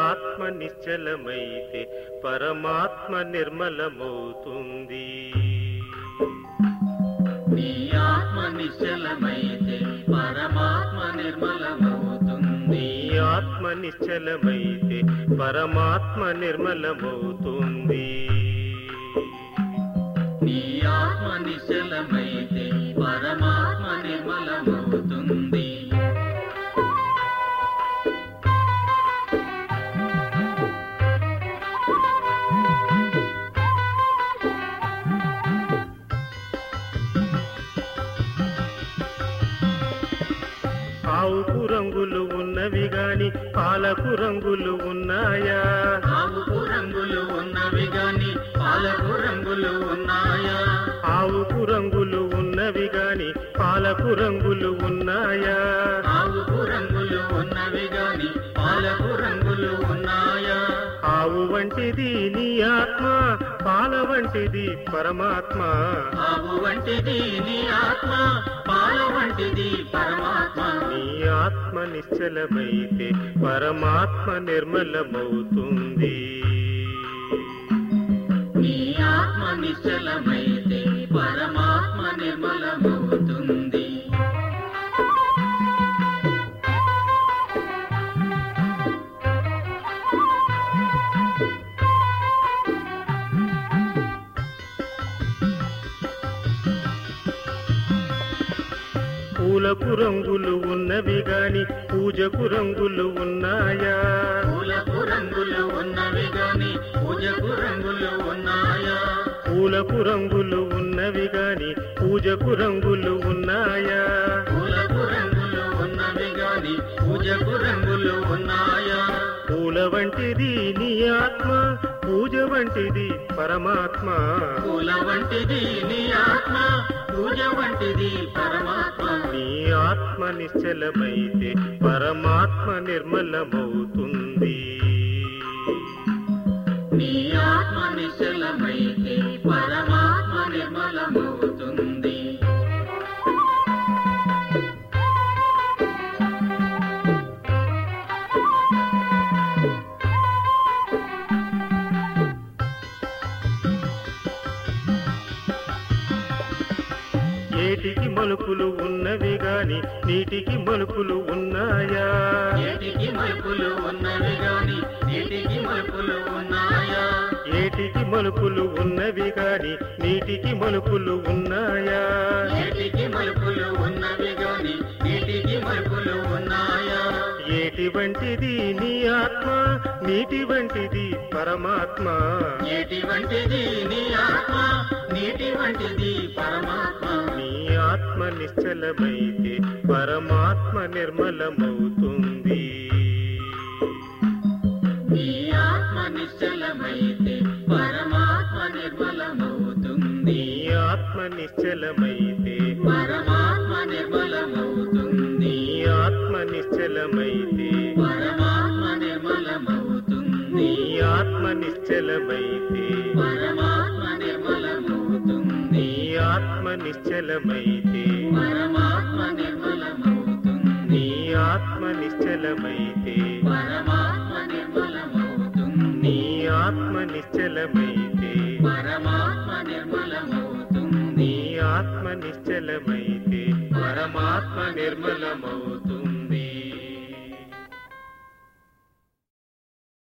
ఆత్మ నిశ్చలమైతే పరమాత్మ నిర్మలమవుతుంది నీ ఆత్మ నిశ్చలమైతే పరమాత్మ నిర్మలమవుతుంది నీ ఆత్మ నిశ్చలమైతే పరమాత్మ నిర్మలమవుతుంది నీ ఆత్మ నిశ్చలమైతే పరమాత్మ నిర్మలమవుతుంది ఆవుకు రంగులు ఉన్నవి గాని పాలకు రంగులు ఉన్నాయా ఆవుకు రంగులు ఉన్నవి గాని పాలకు రంగులు ఉన్నాయా ఆవుకు రంగులు ఉన్నవి గాని పాలకు రంగులు ఉన్నాయా ఆవుకు రంగులు ఉన్నవి గాని పాలకు రంగులు ఉన్నాయా ఆవు వంటిది నీ ఆత్మ పాల వంటిది పరమాత్మ ఆవు వంటిది నీ ఆత్మ పాల వంటిది పరమాత్మ నీ ఆత్మ నిశ్చలమైతే పరమాత్మ నిర్మలమవుతుంది నీ ఆత్మ నిశ్చలమైతే పరమాత్మ నిర్మలమవుతుంది పూలకు రంగులు ఉన్నవి గాని పూజకు రంగులు ఉన్నాయా పూలకు రంగులు ఉన్నవి గాని పూజకు రంగులు ఉన్నాయా పూలకు రంగులు ఉన్నవి గాని పూజకు రంగులు ఉన్నాయా పూలకు రంగులు ఉన్నవి గాని పూజకు రంగులు ఉన్నాయా పూల వంటిది నీ ఆత్మ పూజ వంటిది పరమాత్మ పూల వంటిది నీ ఆత్మ పూజ వంటిది పరమాత్మ నీ ఆత్మ నిశ్చలమైతే పరమాత్మ నిర్మలమవుతుంది నీ ఆత్మ నిశ్చలమైతే పరమాత్మ నిర్మలమవుతుంది ఏటికి మలుపులు ఉన్నవి గాని నీటికి మలుపులు ఉన్నాయా ఏటికి మలుపులు ఉన్నవి గాని నీటికి మలుపులు ఉన్నాయా ఏటికి మలుపులు ఉన్నవి గాని నీటికి మలుపులు ఉన్నాయా ఏటికి మలుపులు ఉన్నవి గాని నీటికి మలుపులు ఉన్నాయా ఏటి వంటిది నీ ఆత్మ నీటి వంటిది పరమాత్మ ఏటి వంటిది నీ ఆత్మ నీటి వంటిది పరమాత్మ నీ ఆత్మ నిశ్చలమైతే పరమాత్మ నిర్మలమవుతుంది నీ ఆత్మ నిశ్చలమైతే పరమాత్మ నిర్మలమవుతుంది నీ ఆత్మ నిశ్చలమైతే పరమాత్మ నిర్మలమవుతుంది నీ ఆత్మ నిశ్చలమైతే పరమాత్మ నిర్మలమవుతుంది నీ ఆత్మ నిశ్చలమైతే పరమాత్మ నిర్మలమవుతుంది నీ ఆత్మ నిశ్చలమైతే పరమాత్మ నిర్మలమవుతుంది నీ ఆత్మ నిశ్చలమైతే పరమాత్మ నిర్మలమవుతుంది నీ ఆత్మ నిశ్చలమైతే పరమాత్మ నిర్మలమవుతుంది నీ ఆత్మ నిశ్చలమైతే పరమాత్మ నిర్మలమవుతుంది